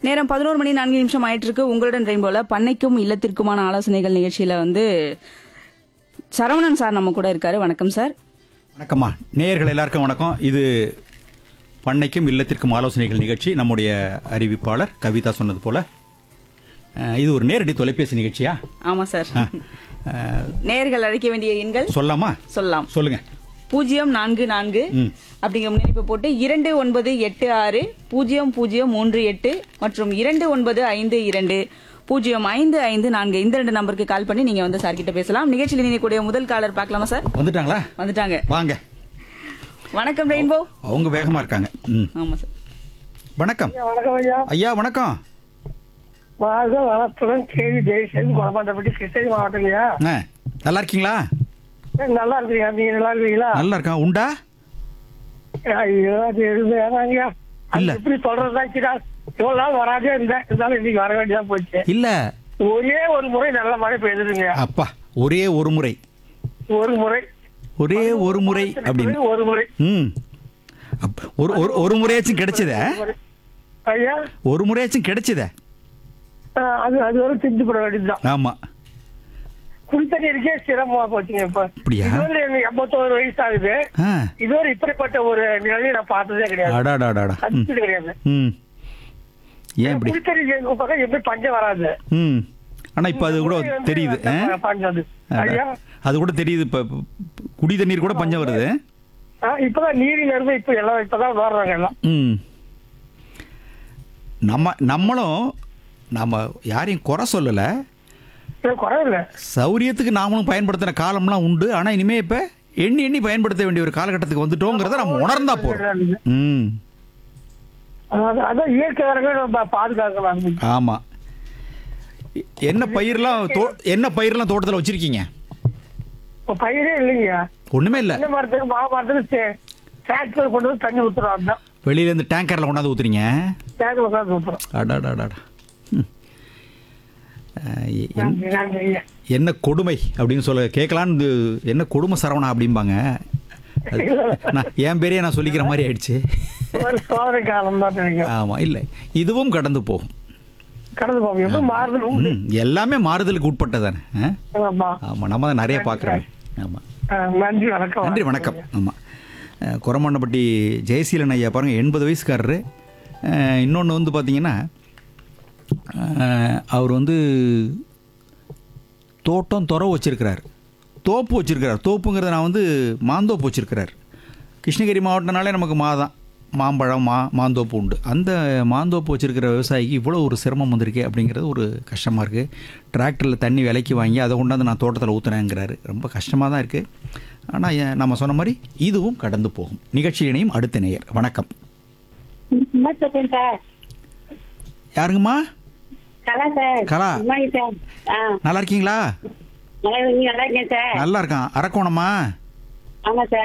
நேரம் பதினோரு மணி நான்கு நிமிஷம் ஆயிட்டு இருக்கு உங்களுடன் ரெயின்போல பண்ணைக்கும் இல்லத்திற்குமான ஆலோசனைகள் நிகழ்ச்சியில வந்து சரவணன் சார் நம்ம கூட இருக்காரு வணக்கம் சார் வணக்கம்மா நேயர்கள் எல்லாருக்கும் வணக்கம் இது பண்ணைக்கும் இல்லத்திற்கும் ஆலோசனைகள் நிகழ்ச்சி நம்முடைய அறிவிப்பாளர் கவிதா சொன்னது போல அஹ், இது ஒரு நேரடி தொலைபேசி நிகழ்ச்சியா ஆமா சார் அஹ், நேர்கள் அழைக்க வேண்டிய எண்கள் சொல்லாமா சொல்லலாம் சொல்லுங்க பூஜ்ஜியம் நான்கு நான்கு ம். அப்படிங்கிற முன்னிப்பு போட்டு இரண்டு ஒன்பது எட்டு ஆறு பூஜ்ஜியம் பூஜ்ஜியம் மூன்று எட்டு மற்றும் இரண்டு ஒன்பது ஐந்து இரண்டு பூஜ்ஜியம் ஐந்து ஐந்து நான்கு இந்த ரெண்டு நம்பருக்கு கால் பண்ணி நீங்க வந்து சார் கிட்ட பேசலாம் நிகழ்ச்சியில் இணையக்கூடிய முதல் காலர் பார்க்கலாமா சார் வந்துட்டாங்களா வந்துட்டாங்க வாங்க வணக்கம் ரெயின்போ அவங்க வேகமா இருக்காங்க ம். ஆமா சார் வணக்கம் வணக்கம் ஐயா ஐயா வணக்கம் வாழ்க வளத்துடன் கேவி ஜெயசன் குணமாண்டப்பட்டி கிருஷ்ணகிரி மாவட்டம் ஐயா ஆ, நல்லா இருக்கீங்களா நல்லா இருக்கீங்க நீங்க நல்லா இருக்கீங்களா நல்லா இருக்கான் உண்டா ஐயோ அது எதுவும் வேணாங்கய்யா அது இல்ல. எப்படி சொல்றதாச்சுடா இவ்வளவு நாள் வராதே இருந்தேன் இருந்தாலும் இன்னைக்கு வர வேண்டியதா போச்சு இல்ல ஒரே ஒரு முறை நல்ல மழை பெய்யுதுங்க அப்பா ஒரே ஒரு முறை ஒரு முறை ஒரே ஒரு முறை அப்படின்னு ஒரு முறை ம் அப்ப ஒரு ஒரு ஒரு முறையாச்சும் கிடைச்சதே ஒரு- ஐயா ஒரு முறையாச்சும் கிடைச்சதே ஆ, அது அது வரை திண்டு போட வேண்டியதுதான் ஆமா குடித்தண்ணீருக்கே சிரமமா போச்சுங்க இப்ப அப்படியா? இது வந்து எனக்கு எண்பத்தோரு வயசு ஆகுது ஆ இதுவரை இப்படிப்பட்ட ஒரு நிலையை நான் பார்த்ததே கிடையாது அடாடாடாடா ம் சந்திச்சது கிடையாது ம் ஏன் இப்படி குடித்தண்ணி எங்க பக்கம் எப்படி பஞ்சம் வராது ம் ஆனா இப்ப அது கூட தெரியுது ஆ? பஞ்சம் அது. அடா. ஐயா அது கூட தெரியுது இப்ப இப்ப குடி தண்ணீர் கூட பஞ்சம் வருது ஆ, இப்பதான் நீரில் இருந்து இப்ப எல்லாம் இப்பதான் வர்றாங்க எல்லாம் ம் நம்ம நம்மளும் நம்ம யாரையும் குறை சொல்லல இது குறையில்ல சௌரியத்துக்கு நாமளும் பயன்படுத்தின காலம்லாம் உண்டு ஆனா இனிமே இப்ப எண்ணி எண்ணி பயன்படுத்த வேண்டிய ஒரு காலகட்டத்துக்கு வந்துட்டோங்கிறத நம்ம உணர்ந்தா போறோம் ம் அதான் அதான் இயற்கை வரவே நம்ம பாதுகாக்கலாம் ஆமா என்ன பயிர்லாம் தோ- என்ன பயிர்லாம் தோட்டத்துல வச்சிருக்கீங்க இப்ப பயிரே இல்லைங்க ஒண்ணுமே இல்ல என்ன மரத்துக்கு மா மரத்துக்கு டிராக்டர் கொண்டு வந்து தண்ணி ஊத்துறோம் அதுதான் வெளியில இருந்து டேங்கர்ல கொண்டாந்து ஊத்துறீங்க டேங்க்ல உட்காந்து ஊத்துறோம் அடாடாடாடா ம். அஹ், என்- நன்றி, நன்றி ஐயா. என்ன கொடுமை அப்படின்னு சொல்ல கேட்கலான்னு என்ன கொடுமை சரவணா அப்படிம்பாங்க அது- நான் என் பேரையே நான் சொல்லிக்கிற மாதிரி ஆயிடுச்சு ஒரு சோதனை காலம் தான் நினைக்கிறேன் ஆமா இல்லை இதுவும் கடந்து போகும் கடந்து போகும் எப்படி மாறுதல் உண்டு ம், எல்லாமே மாறுதலுக்கு உட்பட்டதானே ஆ? ஆமா ஆமா நம்ம தான் நிறைய பார்க்குறோம் ஆமா ஆ, நன்றி வணக்கம் நன்றி வணக்கம் ஆமாம் குரமண்ணப்பட்டி ஜெயசீலன் ஐயா பாருங்கள் எண்பது வயசுக்காரரு இன்னொன்று வந்து பார்த்தீங்கன்னா அஹ், அவர் வந்து தோட்டம் துறவு வச்சிருக்கிறார் தோப்பு வச்சிருக்கிறார் தோப்புங்கிறத நான் வந்து மாந்தோப்பு வச்சிருக்கிறார் கிருஷ்ணகிரி மாவட்டம்னாலே நமக்கு மாதான் மாம்பழம் மா மாந்தோப்பு உண்டு அந்த மாந்தோப்பு வச்சிருக்கிற விவசாயிக்கு இவ்வளோ ஒரு சிரமம் வந்திருக்கே அப்படிங்கிறது ஒரு கஷ்டமாக இருக்குது டிராக்டரில் தண்ணி விலைக்கு வாங்கி அதை கொண்டாந்து நான் தோட்டத்தில் ஊற்றுனேங்கிறாரு ரொம்ப கஷ்டமாக தான் இருக்குது ஆனால் நம்ம சொன்ன மாதிரி இதுவும் கடந்து போகும் நிகழ்ச்சியினையும் அடுத்த நேயர் வணக்கம் என்ன சொல்றேன் சார் யாருங்கம்மா Kala sir Kala. Good morning sir ஆ நல்லா இருக்கீங்களா நல்லா நீங்க நல்லா இருக்கேன் சார் நல்லா இருக்கான் அரக்கோணமா ஆமா சார்